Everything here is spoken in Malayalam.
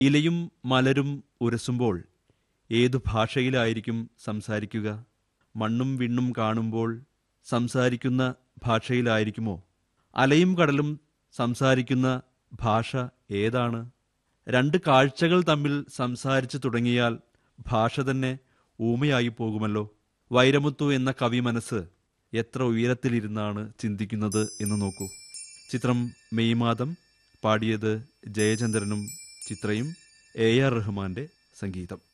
ഇലയും മലരും ഉരസുമ്പോൾ ഏതു ഭാഷയിലായിരിക്കും സംസാരിക്കുക മണ്ണും വിണ്ണും കാണുമ്പോൾ സംസാരിക്കുന്ന ഭാഷയിലായിരിക്കുമോ അലയും കടലും സംസാരിക്കുന്ന ഭാഷ ഏതാണ് രണ്ട് കാഴ്ചകൾ തമ്മിൽ സംസാരിച്ചു തുടങ്ങിയാൽ ഭാഷ തന്നെ ഊമയായി പോകുമല്ലോ വൈരമുത്തു എന്ന കവി മനസ്സ് എത്ര ഉയരത്തിലിരുന്നാണ് ചിന്തിക്കുന്നത് എന്ന് നോക്കൂ ചിത്രം മെയ് മാതം പാടിയത് ജയചന്ദ്രനും ചിത്രയും എ ആർ റഹ്മാന്റെ സംഗീതം